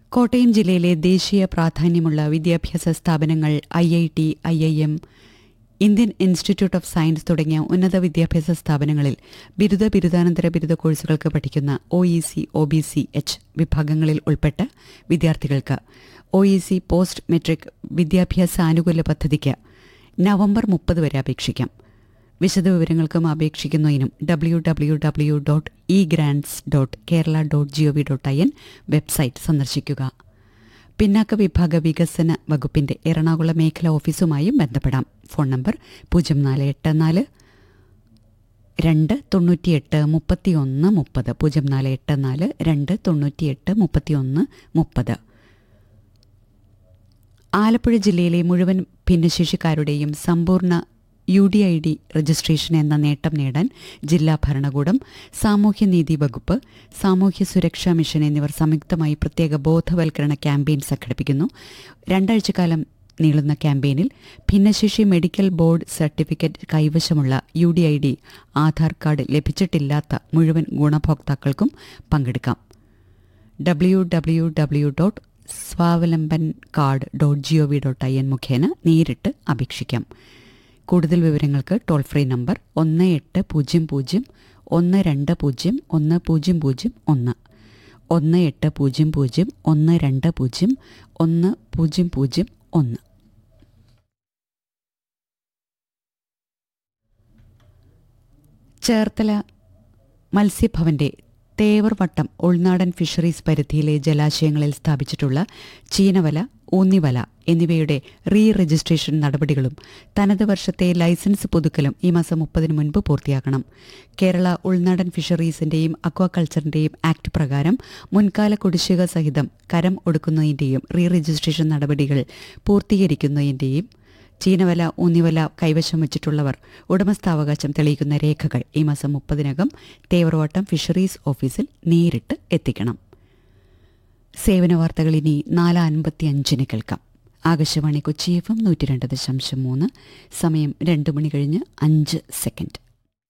കോട്ടയം ജില്ലയിലെ ദേശീയ പ്രാധാന്യമുള്ള വിദ്യാഭ്യാസ സ്ഥാപനങ്ങൾ I I T I I M Indian Institute of Science തുടങ്ങിയ ഉന്നത വിദ്യാഭ്യാസ സ്ഥാപനങ്ങളിൽ ബിരുദ ബിരുദാനന്തര ബിരുദ കോഴ്സുകൾക്ക് പഠിക്കുന്ന O E C O B C H വിഭാഗങ്ങളിൽ ഉൾപ്പെട്ട വിദ്യാർത്ഥികൾക്ക് O E C post matric വിദ്യാഭ്യാസ ആനുകൂല്യ പദ്ധതിക്ക് നവംബർ മുപ്പത് വരെ അപേക്ഷിക്കാം വിശദവിവരങ്ങൾക്കും അപേക്ഷിക്കുന്നതിനും W W W dot E grants dot Kerala dot G O V dot I N website സന്ദർശിക്കുക പിന്നാക്ക വിഭാഗ വികസന വകുപ്പിന്റെ എറണാകുളം മേഖല ഓഫീസുമായും ബന്ധപ്പെടാം ഫോൺ നമ്പർ പൂജ്യം നാല് എട്ട് നാല് രണ്ട് തൊണ്ണൂറ്റിയെട്ട് മുപ്പത്തിയൊന്ന് മുപ്പത് പൂജ്യം നാല് എട്ട് നാല് രണ്ട് തൊണ്ണൂറ്റിയെട്ട് മുപ്പത്തിയൊന്ന് മുപ്പത് ആലപ്പുഴ ജില്ലയിലെ മുഴുവൻ ഭിന്നശേഷിക്കാരുടെയും സമ്പൂർണ്ണ U D I D registration എന്ന നേട്ടം നേടാൻ ജില്ലാ ഭരണകൂടം സാമൂഹ്യനീതി വകുപ്പ് സാമൂഹ്യ സുരക്ഷാ മിഷൻ എന്നിവർ സംയുക്തമായി പ്രത്യേക ബോധവൽക്കരണ ക്യാമ്പയിൻ സംഘടിപ്പിക്കുന്നു രണ്ടാഴ്ചക്കാലം നീളുന്ന ക്യാമ്പയിനിൽ ഭിന്നശേഷി മെഡിക്കൽ ബോർഡ് സർട്ടിഫിക്കറ്റ് കൈവശമുള്ള U D I D Aadhaar card ലഭിച്ചിട്ടില്ലാത്ത മുഴുവൻ ഗുണഭോക്താക്കൾക്കും പങ്കെടുക്കാം W W W dot Swavlamban card dot G O V dot I N മുഖേന നേരിട്ട് അപേക്ഷിക്കാം കൂടുതൽ വിവരങ്ങൾക്ക് ടോൾ ഫ്രീ നമ്പർ ഒന്ന് എട്ട് പൂജ്യം പൂജ്യം ഒന്ന് രണ്ട് പൂജ്യം ഒന്ന് പൂജ്യം പൂജ്യം ഒന്ന് ഒന്ന് എട്ട് പൂജ്യം പൂജ്യം ഒന്ന് രണ്ട് പൂജ്യം ഒന്ന് പൂജ്യം പൂജ്യം ഒന്ന് ചേർത്തല മത്സ്യഭവന്റെ തേവർവട്ടം ഉൾനാടൻ ഫിഷറീസ് പരിധിയിലെ ജലാശയങ്ങളിൽ സ്ഥാപിച്ചിട്ടുള്ള ചീനവല ഊന്നിവല എന്നിവയുടെ റീ രജിസ്ട്രേഷൻ നടപടികളും തനത് വർഷത്തെ ലൈസൻസ് പുതുക്കലും ഈ മാസം മുപ്പതിന് മുൻപ് പൂർത്തിയാക്കണം കേരള ഉൾനാടൻ ഫിഷറീസിന്റെയും അക്വാകൾച്ചറിന്റെയും ആക്ട് പ്രകാരം മുൻകാല കുടിശ്ശിക സഹിതം കരം ഒടുക്കുന്നതിന്റെയും റീ രജിസ്ട്രേഷൻ നടപടികൾ പൂർത്തീകരിക്കുന്നതിന്റെയും ചീനവല ഊന്നിവല കൈവശം വച്ചിട്ടുള്ളവർ ഉടമസ്ഥാവകാശം തെളിയിക്കുന്ന രേഖകൾ ഈ മാസം മുപ്പതിനകം തേവർവട്ടം ഫിഷറീസ് ഓഫീസിൽ നേരിട്ട് എത്തിക്കണം സേവന വാർത്തകൾ ഇനി നാല് അൻപത്തി അഞ്ചിന് കേൾക്കാം ആകാശവാണി കൊച്ചി എഫ് എം നൂറ്റി രണ്ട് ദശാംശം മൂന്ന് സമയം രണ്ട് മണി കഴിഞ്ഞ് അഞ്ച് സെക്കൻഡ്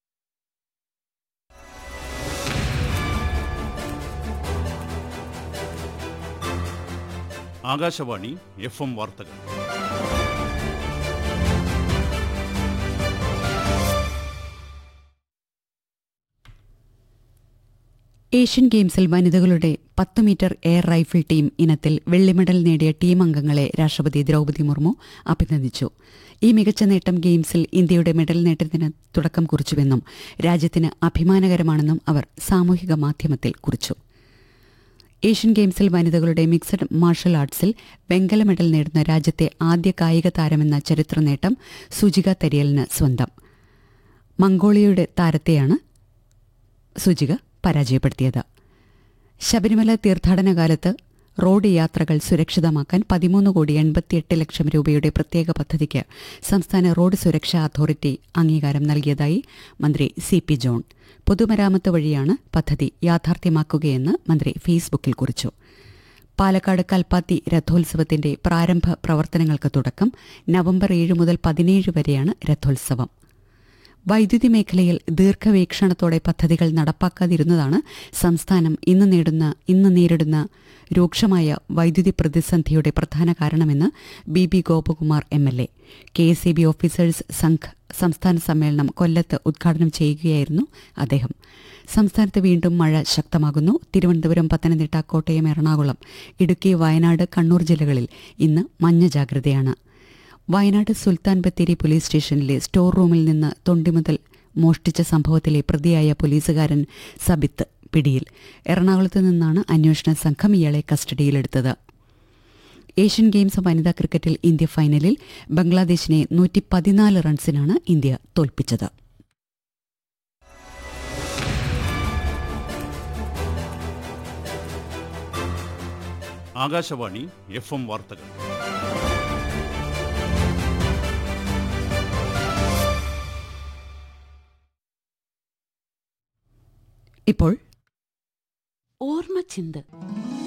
ആകാശവാണി എഫ് എം വാർത്തകൾ ഏഷ്യൻ ഗെയിംസിൽ വനിതകളുടെ പത്ത് മീറ്റർ എയർ റൈഫിൾ ടീം ഇനത്തിൽ വെള്ളി മെഡൽ നേടിയ ടീം അംഗങ്ങളെ രാഷ്ട്രപതി ദ്രൗപദി മുർമു അഭിനന്ദിച്ചു ഈ മികച്ച നേട്ടം ഗെയിംസിൽ ഇന്ത്യയുടെ മെഡൽ നേട്ടത്തിന് തുടക്കം കുറിച്ചുവെന്നും രാജ്യത്തിന് അഭിമാനകരമാണെന്നും അവർ സാമൂഹിക മാധ്യമത്തിൽ കുറിച്ചു ഏഷ്യൻ ഗെയിംസിൽ വനിതകളുടെ മിക്സഡ് മാർഷൽ ആർട്സിൽ വെങ്കല മെഡൽ നേടുന്ന രാജ്യത്തെ ആദ്യ കായിക താരമെന്ന ചരിത്ര നേട്ടം സുജിക തരിയലിന് സ്വന്തം മംഗോളിയയുടെ താരത്തെയാണ് സുജിക പരാജയപ്പെടുത്തിയത് ശബരിമല തീർത്ഥാടന കാലത്ത് റോഡ് യാത്രകൾ സുരക്ഷിതമാക്കാൻ പതിമൂന്ന് കോടി എൺപത്തിയെട്ട് ലക്ഷം രൂപയുടെ പ്രത്യേക പദ്ധതിക്ക് സംസ്ഥാന റോഡ് സുരക്ഷാ അതോറിറ്റി അംഗീകാരം നൽകിയതായി മന്ത്രി സി പി ജോൺ പൊതുമരാമത്ത് വഴിയാണ് പദ്ധതി യാഥാർത്ഥ്യമാക്കുകയെന്ന് മന്ത്രി ഫേസ്ബുക്കിൽ കുറിച്ചു പാലക്കാട് കൽപ്പാത്തി രഥോത്സവത്തിന്റെ പ്രാരംഭ പ്രവർത്തനങ്ങൾക്ക് തുടക്കം നവംബർ ഏഴ് മുതൽ പതിനേഴ് വരെയാണ് രഥോത്സവം വൈദ്യുതി മേഖലയിൽ ദീർഘവീക്ഷണത്തോടെ പദ്ധതികൾ നടപ്പാക്കാതിരുന്നതാണ് സംസ്ഥാനം ഇന്ന് നേടുന്ന ഇന്ന് നേരിടുന്ന രൂക്ഷമായ വൈദ്യുതി പ്രതിസന്ധിയുടെ പ്രധാന കാരണമെന്ന് B B Gopakumar M L A K S E B officers Sangh സംസ്ഥാന സമ്മേളനം കൊല്ലത്ത് ഉദ്ഘാടനം ചെയ്യുകയായിരുന്നു അദ്ദേഹം സംസ്ഥാനത്ത് വീണ്ടും മഴ ശക്തമാകുന്നു തിരുവനന്തപുരം പത്തനംതിട്ട കോട്ടയം എറണാകുളം ഇടുക്കി വയനാട് കണ്ണൂർ ജില്ലകളിൽ ഇന്ന് മഞ്ഞ ജാഗ്രതയാണ് വയനാട് സുൽത്താൻ ബത്തേരി പോലീസ് സ്റ്റേഷനിലെ സ്റ്റോർ റൂമിൽ നിന്ന് തൊണ്ടിമുതൽ മോഷ്ടിച്ച സംഭവത്തിലെ പ്രതിയായ പോലീസുകാരൻ സബിത്ത് പിടിയിൽ എറണാകുളത്ത് നിന്നാണ് അന്വേഷണ സംഘം ഇയാളെ കസ്റ്റഡിയിലെടുത്തത് ഏഷ്യൻ ഗെയിംസ് വനിതാ ക്രിക്കറ്റിൽ ഇന്ത്യ ഫൈനലിൽ ബംഗ്ലാദേശിനെ നൂറ്റി പതിനാല് റൺസിനാണ് ഇന്ത്യ തോൽപ്പിച്ചത് ആകാശവാണി എഫ് എം വാർത്തകൾ ഇപ്പോൾ ഓർമ്മ ചിന്ത്